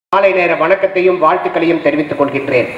மாலை நேர வணக்கத்தையும் வாழ்த்துக்களையும் தெரிவித்துக் கொள்கின்றேன்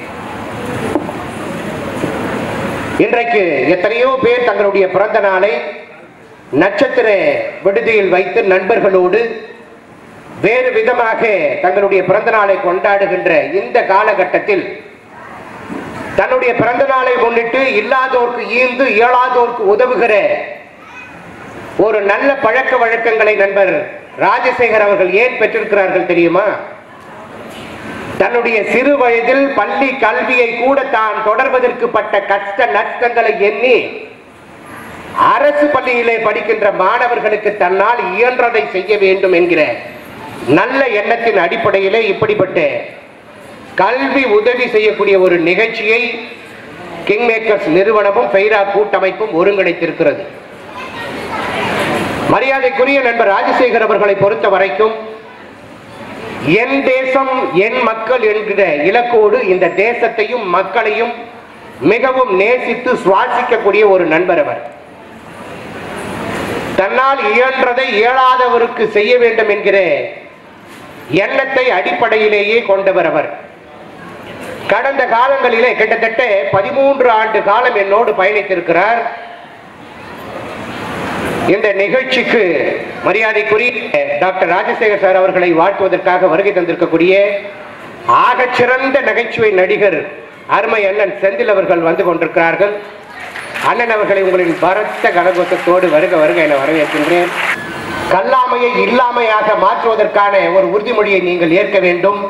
இன்றைக்கு எத்தனையோ பேர் தங்களுடைய பிறந்த நாளை நட்சத்திர விடுதியில் வைத்து நண்பர்களோடு வேறு விதமாக தங்களுடைய பிறந்த நாளை கொண்டாடுகின்ற இந்த காலகட்டத்தில் தன்னுடைய பிறந்த நாளை முன்னிட்டு இல்லாதோர்க்கு ஈந்து இயலாதோர்க்கு உதவுகிற ஒரு நல்ல பழக்க வழக்கங்களை நண்பர் ராஜசேகர் அவர்கள் ஏன் பெற்றிருக்கிறார்கள் தெரியுமா தன்னுடைய சிறு வயதில் பள்ளி கல்வியை கூட தான் தொடர்வதற்கு பட்ட கஷ்ட நஷ்டங்களை எண்ணி அரசு பள்ளியிலே படிக்கின்ற மாணவர்களுக்கு தன்னால் இயன்றதை செய்ய வேண்டும் என்கிற நல்ல எண்ணத்தின் அடிப்படையிலே இப்படிப்பட்ட கல்வி உதவி செய்யக்கூடிய ஒரு நிகழ்ச்சியை கிங் மேக்கர்ஸ் நிறுவனமும் ஃபெய்ரா கூட்டமைப்பும் ஒருங்கிணைத்திருக்கிறது மரியாதைக்குரிய நண்பர் ராஜசேகர் அவர்களை பொறுத்த வரைக்கும் என் தேசம் என் மக்கள் என்கிற இலக்கோடு இந்த தேசத்தையும் மக்களையும் மிகவும் நேசித்து சுவாசிக்கக்கூடிய ஒரு நண்பர் அவர் தன்னால் இயன்றதை இயலாதவருக்கு செய்ய வேண்டும் என்கிற எண்ணத்தை அடிப்படையிலேயே கொண்டவர் அவர் கடந்த காலங்களிலே கிட்டத்தட்ட பதிமூன்று ஆண்டு காலம் என்னோடு பயணித்திருக்கிறார் இந்த நிகழ்ச்சிக்கு மரியாதைக்குரிய டாக்டர் ராஜசேகர் சார் அவர்களை வாழ்த்துவதற்காக வருகை தந்திருக்கக்கூடிய ஆகச்சிறந்த நகைச்சுவை நடிகர் அருமை அண்ணன் செந்தில் அவர்கள் வந்து கொண்டிருக்கிறார்கள் அண்ணன் அவர்களை உங்களின் பரத்த கனகோஷத்தோடு வருக வருக என வரவேற்கின்றேன் கல்லாமையை இல்லாமையாக மாற்றுவதற்கான ஒரு உறுதிமொழியை நீங்கள் ஏற்க வேண்டும்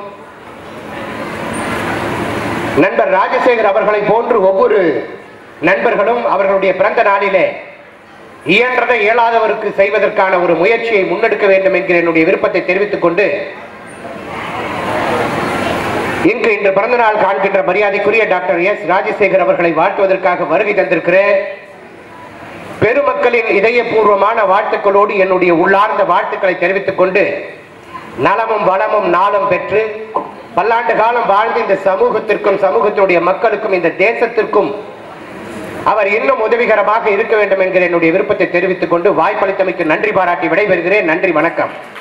நண்பர் ராஜசேகர் அவர்களை போன்று ஒவ்வொரு நண்பர்களும் அவர்களுடைய பிறந்த நாளிலே இயன்றதை இயலாதவருக்கு செய்வதற்கான ஒரு முயற்சியை முன்னெடுக்க வேண்டும் என்கிற என்னுடைய விருப்பத்தை தெரிவித்துக் கொண்டு இன்று இன்று பிறந்த நாள் காண்கின்ற மரியாதைக்குரிய டாக்டர் எஸ் ராஜசேகர் அவர்களை வாழ்த்துவதற்காக வருகை தந்திருக்கிற பெருமக்களின் இதயபூர்வமான வாழ்த்துக்களோடு என்னுடைய உள்ளார்ந்த வாழ்த்துக்களை தெரிவித்துக் கொண்டு நலமும் வளமும் நாளும் பெற்று பல்லாண்டு காலம் வாழ்ந்து இந்த சமூகத்திற்கும் சமூகத்தினுடைய மக்களுக்கும் இந்த தேசத்திற்கும் அவர் இன்னும் உதவிகரமாக இருக்க வேண்டும் என்கிற என்னுடைய விருப்பத்தை தெரிவித்துக் கொண்டு வாய்ப்பளித்தமைக்கு நன்றி பாராட்டி விடைபெறுகிறேன் நன்றி வணக்கம்